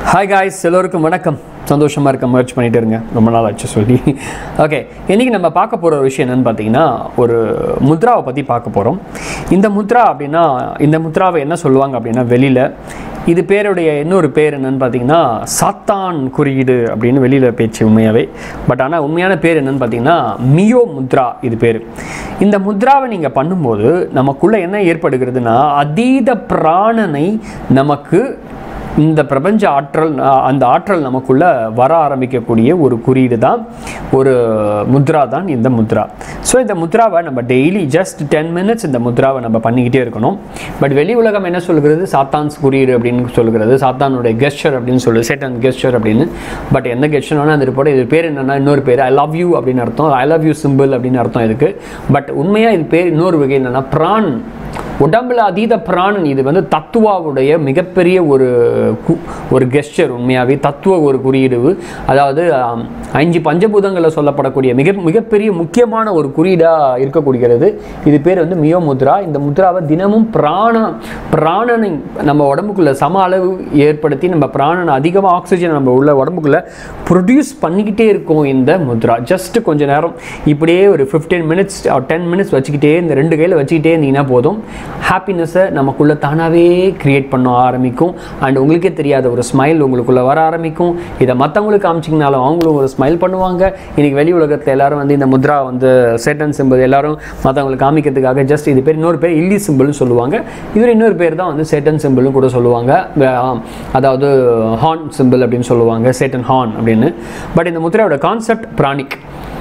hi guys எல்லோருக்கும் வணக்கம் சந்தோஷமாக இருக்க முயற்சி பண்ணிட்டு இருங்க ரொம்ப நாள் ஆச்சு சொல்லி ஓகே இன்றைக்கி நம்ம பார்க்க போகிற விஷயம் என்னென்னு பார்த்தீங்கன்னா ஒரு முத்ராவை பற்றி பார்க்க போகிறோம் இந்த முத்ரா அப்படின்னா இந்த முத்ராவை என்ன சொல்லுவாங்க அப்படின்னா வெளியில் இது பேருடைய இன்னொரு பேர் என்னன்னு பார்த்தீங்கன்னா சாத்தான் குறியீடு அப்படின்னு வெளியில் பேச்சு உண்மையாகவே பட் ஆனால் உண்மையான பேர் என்னன்னு பார்த்தீங்கன்னா மியோ முத்ரா இது பேர் இந்த முத்ராவை நீங்கள் பண்ணும்போது நமக்குள்ளே என்ன ஏற்படுகிறதுனா அதீத பிராணனை நமக்கு இந்த பிரபஞ்ச ஆற்றல் அஹ், அந்த ஆற்றல் நமக்குள்ள வர ஆரம்பிக்கக்கூடிய ஒரு குறியீடு தான் ஒரு முத்ரா தான் இந்த முத்ரா ஸோ இந்த முத்ராவை நம்ம டெய்லி ஜஸ்ட் டென் மினிட்ஸ் இந்த முத்ராவை நம்ம பண்ணிக்கிட்டே இருக்கணும் பட் வெளி உலகம் என்ன சொல்கிறது சாத்தான்ஸ் குறியீடு அப்படின்னு சொல்கிறது சாத்தானுடைய கெஸ்டர் அப்படின்னு சொல்லுது சேட்டன் கெஸ்டர் அப்படின்னு பட் எந்த கெஸ்டர் வேணால் அந்த போட இது பேர் என்னன்னா இன்னொரு பேர் ஐ லவ் யூ அப்படின்னு அர்த்தம் ஐ லவ் யூ சிம்பிள் அப்படின்னு அர்த்தம் இதுக்கு பட் உண்மையாக இது பேர் இன்னொரு வகை என்னன்னா பிரான் உடம்புல அதீத பிராணன் இது வந்து தத்துவாவுடைய மிகப்பெரிய ஒரு கு- ஒரு கெஸ்டர் உண்மையாகவே தத்துவ ஒரு குறியீடு அதாவது ஆம், அஞ்சு பஞ்சபூதங்களில் சொல்லப்படக்கூடிய மிக மிகப்பெரிய முக்கியமான ஒரு குறியீடாக இருக்கக்கூடியது இது பேர் வந்து மியோ முத்ரா இந்த முத்ராவை தினமும் பிராண பிராணனை நம்ம உடம்புக்குள்ள சம அளவு ஏற்படுத்தி நம்ம பிராணனை அதிகமாக ஆக்சிஜன் நம்ம உள்ள உடம்புக்குள்ள ப்ரொடியூஸ் பண்ணிக்கிட்டே இருக்கோம் இந்த முத்ரா ஜஸ்ட் கொஞ்ச நேரம் இப்படியே ஒரு ஃபிஃப்டீன் மினிட்ஸ் டென் மினிட்ஸ் வச்சுக்கிட்டே இந்த ரெண்டு கையில் வச்சுக்கிட்டே இருந்தீங்கன்னா போதும் ஹாப்பினஸை நமக்குள்ளே தானாகவே க்ரியேட் பண்ண ஆரம்பிக்கும் அண்ட் உங்களுக்கே தெரியாத ஒரு ஸ்மைல் உங்களுக்குள்ளே வர ஆரம்பிக்கும் இதை மற்றவங்களுக்கு காமிச்சிங்கனாலும் அவங்களும் ஒரு ஸ்மைல் பண்ணுவாங்க இன்னைக்கு வெளி உலகத்தில் எல்லாரும் வந்து இந்த முத்ரா வந்து சேட்டன் சிம்பிள் எல்லாரும் மற்றவங்களுக்கு காமிக்கிறதுக்காக ஜஸ்ட் இது பேர் இன்னொரு பேர் இல்லி சிம்பிள்னு சொல்லுவாங்க இதில் இன்னொரு பேர் தான் வந்து சேட்டன் சிம்பிள்னு கூட சொல்லுவாங்க அஹ் அதாவது ஹார்ன் சிம்பிள் அப்படின்னு சொல்லுவாங்க சேட்டன் ஹார்ன் அப்படின்னு பட் இந்த முத்ராவோட கான்செப்ட் பிராணிக்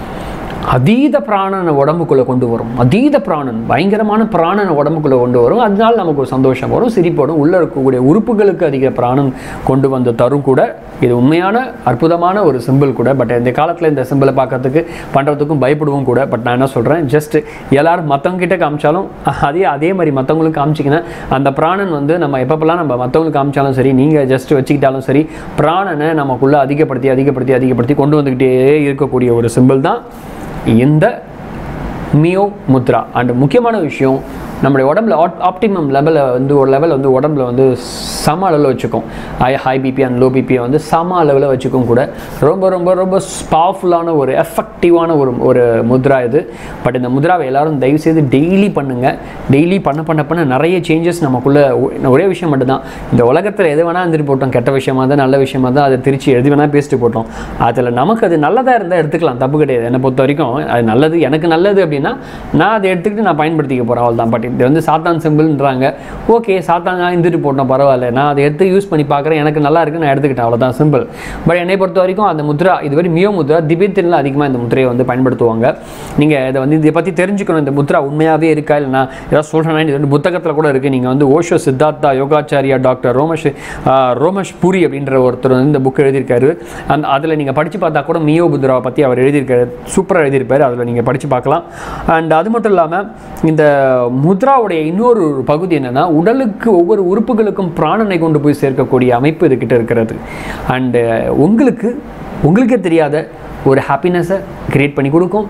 அதீத பிராணனை உடம்புக்குள்ளே கொண்டு வரும் அதீத பிராணன் பயங்கரமான பிராணனை உடம்புக்குள்ளே கொண்டு வரும் அதனால நமக்கு ஒரு சந்தோஷம் வரும் சிரிப்போடும் உள்ளே இருக்கக்கூடிய உறுப்புகளுக்கு அதிக பிராணன் கொண்டு வந்து தரும் கூட இது உண்மையான அற்புதமான ஒரு சிம்பிள் கூட பட் இந்த காலத்தில் இந்த சிம்பிளை பார்க்கறதுக்கு பண்ணுறதுக்கும் பயப்படுவோம் கூட பட் நான் என்ன சொல்கிறேன் ஜஸ்ட் எல்லாரும் மற்றவங்க கிட்ட காமிச்சாலும் அதே அதே மாதிரி மற்றவங்களுக்கு காமிச்சிங்கன்னா அந்த பிராணன் வந்து நம்ம எப்பப்பெல்லாம் நம்ம மற்றவங்களுக்கு காமிச்சாலும் சரி நீங்கள் ஜஸ்ட் வச்சுக்கிட்டாலும் சரி பிராணனை நமக்குள்ளே அதிகப்படுத்தி அதிகப்படுத்தி அதிகப்படுத்தி கொண்டு வந்துக்கிட்டே இருக்கக்கூடிய ஒரு சிம்பிள் தான் இந்த மியோ முத்ரா அண்ட் முக்கியமான விஷயம் நம்மளுடைய உடம்புல ஆப்டிமம் லெவலில் வந்து ஒரு லெவல் வந்து உடம்புல வந்து சம அளவில் வச்சுக்கும் high high BP and low பிபியை வந்து சம அளவில் வச்சுக்கும் கூட ரொம்ப ரொம்ப ரொம்ப பவர்ஃபுல்லான ஒரு எஃபெக்டிவான ஒரு ஒரு முத்ரா இது பட் இந்த முத்ராவை எல்லாரும் தயவு செய்து டெய்லி பண்ணுங்கள் டெய்லி பண்ண பண்ண பண்ண நிறைய சேஞ்சஸ் நமக்குள்ளே ஒரே விஷயம் மட்டும்தான் இந்த உலகத்தில் எது வேணால் இருந்துட்டு போட்டோம் கெட்ட விஷயமா இருந்தால் நல்ல விஷயமா இருந்தால் அதை திருச்சி எது வேணால் பேசிட்டு போட்டோம் அதில் நமக்கு அது நல்லதாக இருந்தால் எடுத்துக்கலாம் தப்பு கிடையாது என்னை பொறுத்த வரைக்கும் அது நல்லது எனக்கு நல்லது அப்படின்னா நான் அதை எடுத்துக்கிட்டு நான் பயன்படுத்திக்க போகிறேன் அவ்வளோ தான் பட் இது வந்து சாத்தான் சிம்பிள்ன்றாங்க ஓகே சாத்தான் நான் இருந்துட்டு போட்டோம் பரவாயில்ல நான் அதை எடுத்து யூஸ் பண்ணி பார்க்குறேன் எனக்கு நல்லா இருக்கு நான் எடுத்துக்கிட்டேன் அவ்வளோதான் சிம்பிள் பட் என்னை பொறுத்த வரைக்கும் அந்த முத்ரா இதுவரை மியோ முத்ரா திபெத்தில் அதிகமாக இந்த முத்திரையை வந்து பயன்படுத்துவாங்க நீங்கள் இதை வந்து இதை பற்றி தெரிஞ்சுக்கணும் இந்த முத்ரா உண்மையாகவே இருக்கா இல்லை நான் ஏதாவது சொல்கிறேன்னா இது வந்து புத்தகத்தில் கூட இருக்குது நீங்கள் வந்து ஓஷோ சித்தார்த்தா யோகாச்சாரியா டாக்டர் ரோமஷ் ஆஹ், ரோமஷ் பூரி அப்படின்ற ஒருத்தர் வந்து இந்த புக் எழுதியிருக்காரு அந்த அதில் நீங்கள் படித்து பார்த்தா கூட மியோ முத்ராவை பற்றி அவர் எழுதியிருக்காரு சூப்பராக எழுதியிருப்பார் அதில் நீங்கள் படித்து பார்க்கலாம் அண்ட் அது மட்டும் இல்லாமல் இந்த முத்ராவுடைய இன்னொரு ஒரு பகுதி என்னென்னா உடலுக்கு ஒவ்வொரு உறுப்புகளுக்கும் பிராணனை கொண்டு போய் சேர்க்கக்கூடிய அமைப்பு இதுக்கிட்ட இருக்கிறது அண்டு உங்களுக்கு உங்களுக்கே தெரியாத ஒரு ஹாப்பினஸை கிரியேட் பண்ணி கொடுக்கும்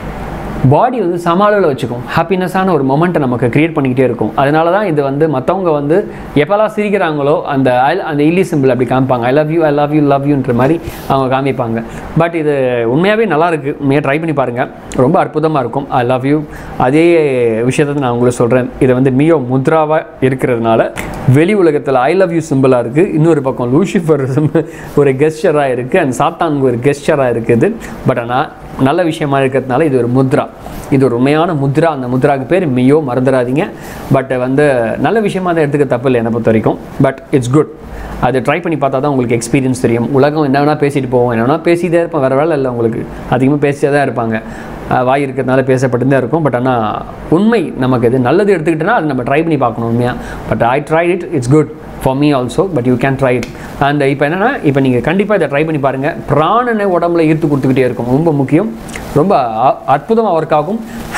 பாடி வந்து சம அளவில் வச்சுக்கும் ஹாப்பினஸான ஒரு மொமெண்ட்டை நமக்கு க்ரியேட் பண்ணிக்கிட்டே இருக்கும் அதனால தான் இது வந்து மற்றவங்க வந்து எப்போல்லாம் சிரிக்கிறாங்களோ அந்த I- அந்த இல்லி சிம்பிள் அப்படி காமிப்பாங்க I love you I love you love யூன்ற மாதிரி அவங்க காமிப்பாங்க பட் இது உண்மையாகவே நல்லா இருக்கு உண்மையாக ட்ரை பண்ணி பாருங்கள் ரொம்ப அற்புதமாக இருக்கும் ஐ லவ் யூ அதே விஷயத்தை நான் உங்களுக்கு சொல்கிறேன் இது வந்து மியோ முத்ராவாக இருக்கிறதுனால வெளி உலகத்தில் ஐ லவ் யூ சிம்பிளாக இருக்குது இன்னொரு பக்கம் லூசிஃபர் ஒரு கெஸ்டராக இருக்குது அண்ட் சாத்தான் ஒரு கெஸ்டராக இருக்குது பட் ஆனால் நல்ல விஷயமா இருக்கிறதுனால இது ஒரு முத்ரா இது ஒரு உண்மையான முத்ரா அந்த முத்ராக்கு பேர் மியோ மறந்துடாதீங்க பட் வந்து நல்ல விஷயமா தான் எடுத்துக்க தப்பு இல்லை என்னை பொறுத்த வரைக்கும் பட் இட்ஸ் குட் அது ட்ரை பண்ணி பார்த்தா தான் உங்களுக்கு எக்ஸ்பீரியன்ஸ் தெரியும் உலகம் என்ன வேணால் பேசிட்டு போவோம் என்ன வேணால் பேசிட்டே இருப்போம் வேறு வேலை இல்லை உங்களுக்கு அதிகமாக பேசிட்டே தான் இருப்பாங்க அஹ் வாய் இருக்கிறதுனால பேசப்பட்டு தான் இருக்கும் பட் ஆனால் உண்மை நமக்கு இது நல்லது எடுத்துக்கிட்டோன்னா அது நம்ம ட்ரை பண்ணி பார்க்கணும் உண்மையாக but I try it it's good for me also but you can try it and இப்போ என்னென்னா இப்போ நீங்கள் கண்டிப்பாக இதை ட்ரை பண்ணி பாருங்கள் பிராணனை உடம்புல ஈர்த்து கொடுத்துக்கிட்டே இருக்கும் ரொம்ப முக்கியம் ரொம்ப அ- அற்புதமாக ஒர்க் ஆகும்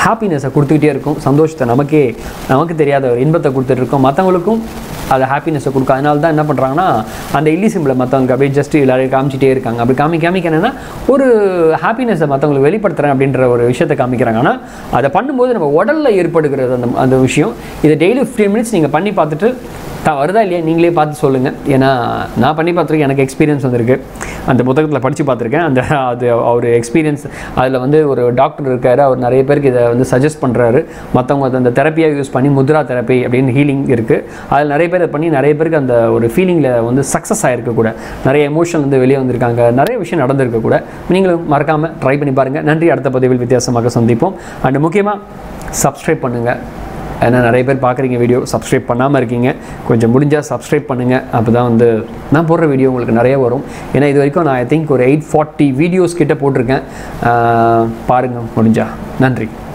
ஹாப்பினஸை கொடுத்துக்கிட்டே இருக்கும் சந்தோஷத்தை நமக்கே நமக்கு தெரியாத ஒரு இன்பத்தை கொடுத்துட்டு இருக்கோம் மற்றவங்களுக்கும் அது ஹாப்பினஸை கொடுக்கும் அதனால தான் என்ன பண்ணுறாங்கன்னா அந்த இல்லி சிம்பிளை மற்றவங்க அப்படியே ஜஸ்ட் எல்லாரையும் காமிச்சிட்டே இருக்காங்க அப்படி காமி காமிக்க என்னன்னா ஒரு ஹாப்பினஸை மற்றவங்களுக்கு வெளிப்படுத்துகிறேன் அப்படின்ற ஒரு விஷயத்தை காமிக்கிறாங்க ஆனால் அதை பண்ணும்போது நம்ம உடலில் ஏற்படுகிறது அந்த அந்த விஷயம் இதை டெய்லி ஃபிஃப்டீன் மினிட்ஸ் நீங்கள் பண்ணி பார்த்துட்டு த வருதா இல்லையா நீங்களே பார்த்து சொல்லுங்கள் ஏன்னா நான் பண்ணி பார்த்துருக்கேன் எனக்கு எக்ஸ்பீரியன்ஸ் வந்திருக்கு அந்த புத்தகத்தில் படித்து பார்த்துருக்கேன் அந்த அது அவர் எக்ஸ்பீரியன்ஸ் அதில் வந்து ஒரு டாக்டர் இருக்கார் அவர் நிறைய பேருக்கு இதை வந்து சஜஸ்ட் பண்ணுறாரு மற்றவங்க அதை அந்த தெரப்பியாக யூஸ் பண்ணி முத்ரா தெரப்பி அப்படின்னு ஹீலிங் இருக்குது அதில் நிறைய பேர் அதை பண்ணி நிறைய பேருக்கு அந்த ஒரு ஃபீலிங்கில் வந்து சக்ஸஸ் ஆகிருக்க கூட நிறைய எமோஷன் வந்து வெளியே வந்திருக்காங்க நிறைய விஷயம் நடந்திருக்க கூட நீங்களும் மறக்காமல் ட்ரை பண்ணி பாருங்கள் நன்றி அடுத்த பதிவில் வித்தியாசமாக சந்திப்போம் அண்ட் முக்கியமாக சப்ஸ்கிரைப் பண்ணுங்கள் ஏன்னா நிறைய பேர் பார்க்குறீங்க வீடியோ சப்ஸ்கிரைப் பண்ணாமல் இருக்கீங்க கொஞ்சம் முடிஞ்சால் சப்ஸ்கிரைப் பண்ணுங்கள் அப்போ தான் வந்து நான் போடுற வீடியோ உங்களுக்கு நிறைய வரும் ஏன்னா இது வரைக்கும் நான் ஐ திங்க் ஒரு எயிட் ஃபார்ட்டி வீடியோஸ் கிட்ட போட்டிருக்கேன் பாருங்கள் முடிஞ்சா நன்றி